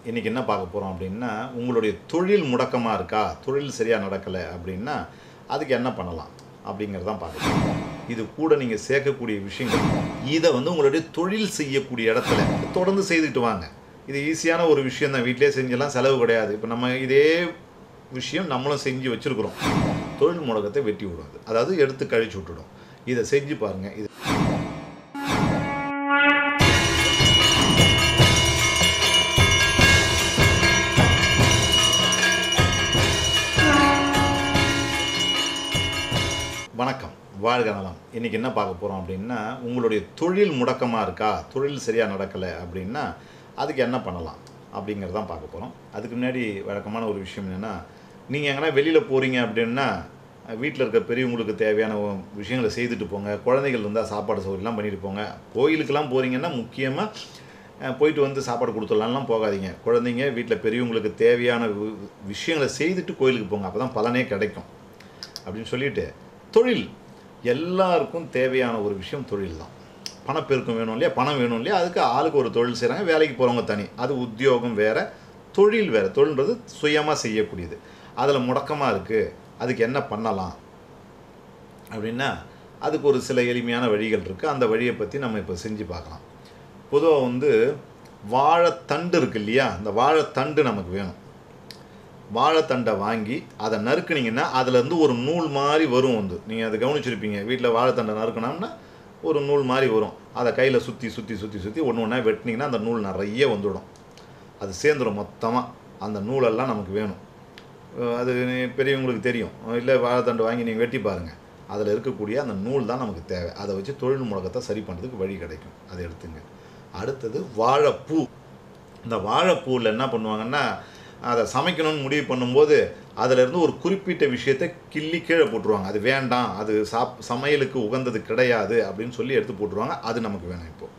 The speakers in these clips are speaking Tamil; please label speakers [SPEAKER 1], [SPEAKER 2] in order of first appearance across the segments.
[SPEAKER 1] இன்றைக்கி என்ன பார்க்க போகிறோம் அப்படின்னா உங்களுடைய தொழில் முடக்கமாக இருக்கா தொழில் சரியாக நடக்கலை அப்படின்னா அதுக்கு என்ன பண்ணலாம் அப்படிங்கிறதான் பார்க்க போறோம். இது கூட நீங்கள் சேர்க்கக்கூடிய விஷயங்கள் இதை வந்து உங்களுடைய தொழில் செய்யக்கூடிய இடத்துல தொடர்ந்து செய்துக்கிட்டு வாங்க இது ஈஸியான ஒரு விஷயம் தான் வீட்டிலே செஞ்செல்லாம் செலவு கிடையாது இப்போ நம்ம இதே விஷயம் நம்மளும் செஞ்சு வச்சுருக்குறோம் தொழில் முடக்கத்தை வெட்டி விடாது அதாவது எடுத்து கழிச்சு விட்டுடும் இதை செஞ்சு பாருங்கள் இது வணக்கம் வாழ்க நலம் இன்றைக்கி என்ன பார்க்க போகிறோம் அப்படின்னா உங்களுடைய தொழில் முடக்கமாக இருக்கா தொழில் சரியாக நடக்கலை அப்படின்னா அதுக்கு என்ன பண்ணலாம் அப்படிங்கிறதான் பார்க்க போகிறோம் அதுக்கு முன்னாடி வழக்கமான ஒரு விஷயம் என்னென்னா நீங்கள் எங்கன்னா வெளியில் போகிறீங்க அப்படின்னா வீட்டில் இருக்க பெரியவங்களுக்கு தேவையான விஷயங்களை செய்துட்டு போங்க குழந்தைகள் இருந்தால் சாப்பாடு சௌகரியம்லாம் பண்ணிட்டு போங்க கோயிலுக்கெல்லாம் போகிறீங்கன்னா முக்கியமாக போயிட்டு வந்து சாப்பாடு கொடுத்துடலாம்லாம் போகாதீங்க குழந்தைங்க வீட்டில் பெரியவங்களுக்கு தேவையான வி- விஷயங்களை செய்துட்டு கோயிலுக்கு போங்க அப்போ தான் பலனே கிடைக்கும் அப்படின்னு சொல்லிட்டு தொழில் எல்லாருக்கும் தேவையான ஒரு விஷயம் தொழில் தான் பணப்பெருக்கம் வேணும் இல்லையா பணம் வேணும் இல்லையா அதுக்கு ஆளுக்கு ஒரு தொழில் செய்கிறாங்க வேலைக்கு போகிறவங்க தனி அது உத்தியோகம் வேறு தொழில் வேறு தொழில்ன்றது சுயமாக செய்யக்கூடியது அதில் முடக்கமாக இருக்குது அதுக்கு என்ன பண்ணலாம் அப்படின்னா அதுக்கு ஒரு சில எளிமையான வழிகள் இருக்குது அந்த வழியை பற்றி நம்ம இப்போ செஞ்சு பார்க்கலாம் பொதுவாக வந்து வாழைத்தண்டு இருக்கு இல்லையா இந்த வாழைத்தண்டு நமக்கு வேணும் வாழைத்தண்டை வாங்கி அதை நறுக்குனீங்கன்னா அதுலேருந்து ஒரு நூல் மாதிரி வரும் வந்து நீங்கள் அதை கவனிச்சிருப்பீங்க வீட்டில் வாழைத்தண்டை நறுக்கணும்னா ஒரு நூல் மாதிரி வரும் அதை கையில் சுற்றி சுற்றி சுற்றி சுற்றி ஒன்று ஒன்றா வெட்டினீங்கன்னா அந்த நூல் நிறைய வந்துடும் அது சேர்ந்துடும் மொத்தமாக அந்த நூலெல்லாம் நமக்கு வேணும் அஹ் அது பெரியவங்களுக்கு தெரியும் இல்லை வாழைத்தண்டு வாங்கி நீங்கள் வெட்டி பாருங்கள் அதில் இருக்கக்கூடிய அந்த நூல் தான் நமக்கு தேவை அதை வச்சு தொழில் முடக்கத்தை சரி பண்ணுறதுக்கு வழி கிடைக்கும் அதை எடுத்துங்க அடுத்தது வாழைப்பூ இந்த வாழைப்பூவில் என்ன பண்ணுவாங்கன்னா அதை சமைக்கணும்னு முடிவு பண்ணும்போது அதிலிருந்து ஒரு குறிப்பிட்ட விஷயத்தை கிள்ளி கீழே போட்டுருவாங்க அது வேண்டாம் அது சாப் சமையலுக்கு உகந்தது கிடையாது அப்படின்னு சொல்லி எடுத்து போட்டுருவாங்க அது நமக்கு வேணாம் இப்போ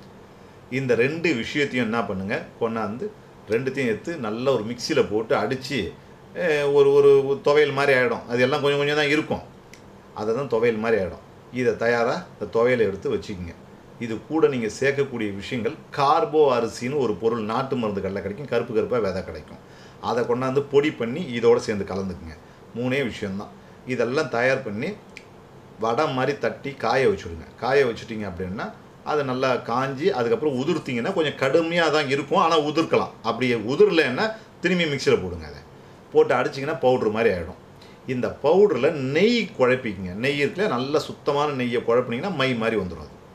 [SPEAKER 1] இந்த ரெண்டு விஷயத்தையும் என்ன பண்ணுங்க கொண்டாந்து ரெண்டுத்தையும் எடுத்து நல்ல ஒரு மிக்சியில் போட்டு அடித்து ஒரு ஒரு துவையல் மாதிரி ஆகிடும் அது எல்லாம் கொஞ்சம் கொஞ்சம் தான் இருக்கும் அதை தான் துவையல் மாதிரி ஆகிடும் இதை தயாராக இந்த துவையலை எடுத்து வச்சுக்கோங்க இது கூட நீங்கள் சேர்க்கக்கூடிய விஷயங்கள் கார்போ அரிசின்னு ஒரு பொருள் நாட்டு மருந்து கடலை கிடைக்கும் கருப்பு கருப்பாக விதை கிடைக்கும் அதை கொண்டாந்து பொடி பண்ணி இதோட சேர்ந்து கலந்துக்குங்க மூணே விஷயம்தான் இதெல்லாம் தயார் பண்ணி வடை மாதிரி தட்டி காய வச்சுடுங்க காய வச்சுட்டிங்க அப்படின்னா அது நல்லா காஞ்சி அதுக்கப்புறம் உதிர்த்திங்கன்னா கொஞ்சம் கடுமையாக தான் இருக்கும் ஆனால் உதிர்க்கலாம் அப்படி உதிரலைன்னா திரும்பி மிக்சியில் போடுங்க அதை போட்டு அடிச்சிங்கன்னா பவுட்ரு மாதிரி ஆகிடும் இந்த பவுடரில் நெய் குழப்பிக்குங்க நெய் இருக்குல்ல நல்ல சுத்தமான நெய்யை குழப்பினீங்கன்னா மை மாதிரி வந்துடும் அது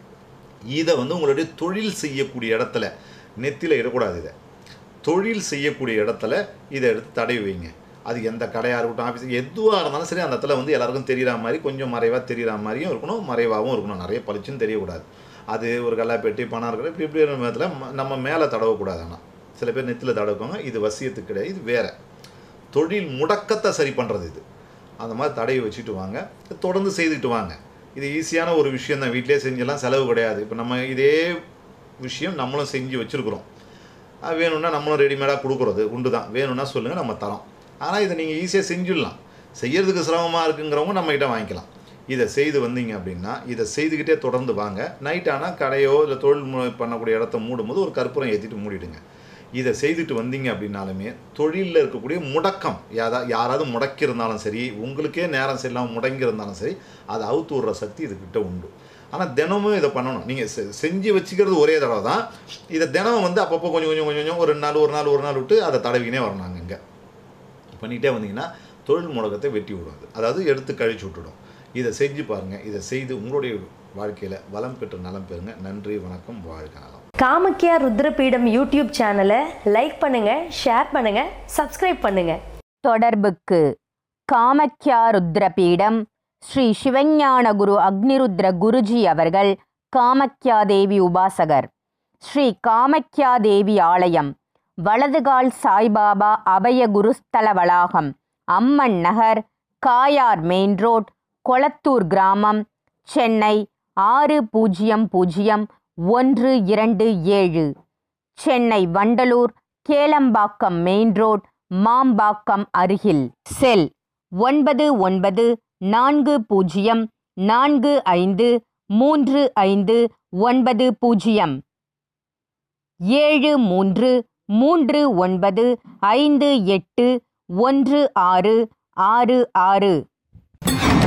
[SPEAKER 1] இதை வந்து உங்களுடைய தொழில் செய்யக்கூடிய இடத்துல நெத்தியில் இடக்கூடாது இதை தொழில் செய்யக்கூடிய இடத்துல இதை எடுத்து தடவி வைங்க அது எந்த கடையாக இருக்கட்டும் ஆஃபீஸ் எதுவாக இருந்தாலும் சரி அந்த இடத்துல வந்து எல்லாருக்கும் தெரிகிற மாதிரி கொஞ்சம் மறைவாக தெரிகிற மாதிரியும் இருக்கணும் மறைவாகவும் இருக்கணும் நிறைய பளிச்சுன்னு தெரியக்கூடாது அது ஒரு கல்லாப்பெட்டி பணம் இருக்கிற இப்படி இப்படி இருக்கிற நேரத்தில் ம- நம்ம மேலே தடவக்கூடாது ஆனால் சில பேர் நெத்தியில் தடவுக்குவாங்க இது வசியத்துக்கு கிடையாது இது வேறு தொழில் முடக்கத்தை சரி பண்ணுறது இது அந்த மாதிரி தடவி வச்சுட்டு வாங்க தொடர்ந்து செய்துக்கிட்டு வாங்க இது ஈஸியான ஒரு விஷயம் தான் வீட்டிலே செஞ்செல்லாம் செலவு கிடையாது இப்போ நம்ம இதே விஷயம் நம்மளும் செஞ்சு வச்சுருக்குறோம் அது வேணும்னா நம்மளும் ரெடிமேடாக கொடுக்குறது உண்டு தான் வேணும்னா சொல்லுங்கள் நம்ம தரோம் ஆனால் இதை நீங்கள் ஈஸியாக செஞ்சிடலாம் செய்யறதுக்கு சிரமமாக இருக்குங்கிறவங்க நம்மக்கிட்ட வாங்கிக்கலாம் இதை செய்து வந்தீங்க அப்படின்னா இதை செய்துக்கிட்டே தொடர்ந்து வாங்க நைட் ஆனால் கடையோ இல்லை தொழில் மு- பண்ணக்கூடிய இடத்த மூடும்போது ஒரு கற்பூரம் ஏற்றிட்டு மூடிடுங்க இதை செய்துட்டு வந்தீங்க அப்படின்னாலுமே தொழிலில் இருக்கக்கூடிய முடக்கம் யாரா யாராவது முடக்கியிருந்தாலும் சரி உங்களுக்கே நேரம் சரியில்லாமல் முடங்கியிருந்தாலும் சரி அதை அவுத்து விடுற சக்தி இதுக்கிட்ட உண்டு ஆனால் தினமும் இதை பண்ணணும் நீங்கள் செஞ்சு வச்சுக்கிறது ஒரே தடவை தான் இதை தினம் வந்து அப்பப்போ கொஞ்சம் கொஞ்சம் கொஞ்சம் கொஞ்சம் ஒரு நாள் ஒரு நாள் ஒரு நாள் விட்டு அதை தடவினே வரணும் அங்கங்கே பண்ணிகிட்டே வந்தீங்கன்னா தொழில் முடக்கத்தை வெட்டி விடாது அதாவது எடுத்து கழிச்சு விட்டுடும் இதை செஞ்சு பாருங்கள் இதை செய்து உங்களுடைய வாழ்க்கையில் வளம் பெற்று நலம் பெறுங்க நன்றி வணக்கம் வாழ்க நலம்
[SPEAKER 2] காமக்கியா ருத்ரபீடம் யூடியூப் சேனலை லைக் பண்ணுங்க ஷேர் பண்ணுங்க சப்ஸ்கிரைப் பண்ணுங்க
[SPEAKER 3] தொடர்புக்கு காமக்யா ருத்ரபீடம் ஸ்ரீ சிவஞான குரு அக்னிருத்ர குருஜி அவர்கள் காமக்யா தேவி உபாசகர் ஸ்ரீ காமக்யா தேவி ஆலயம் வலதுகால் சாய்பாபா அபய குருஸ்தல வளாகம் அம்மன் நகர் காயார் மெயின் ரோட் கொளத்தூர் கிராமம் சென்னை ஆறு பூஜ்ஜியம் பூஜ்ஜியம் ஒன்று இரண்டு ஏழு சென்னை வண்டலூர் கேளம்பாக்கம் மெயின் ரோட் மாம்பாக்கம் அருகில் செல் ஒன்பது ஒன்பது நான்கு பூஜ்ஜியம் நான்கு ஐந்து மூன்று ஐந்து ஒன்பது பூஜ்ஜியம் ஏழு மூன்று மூன்று ஒன்பது ஐந்து எட்டு ஒன்று ஆறு ஆறு ஆறு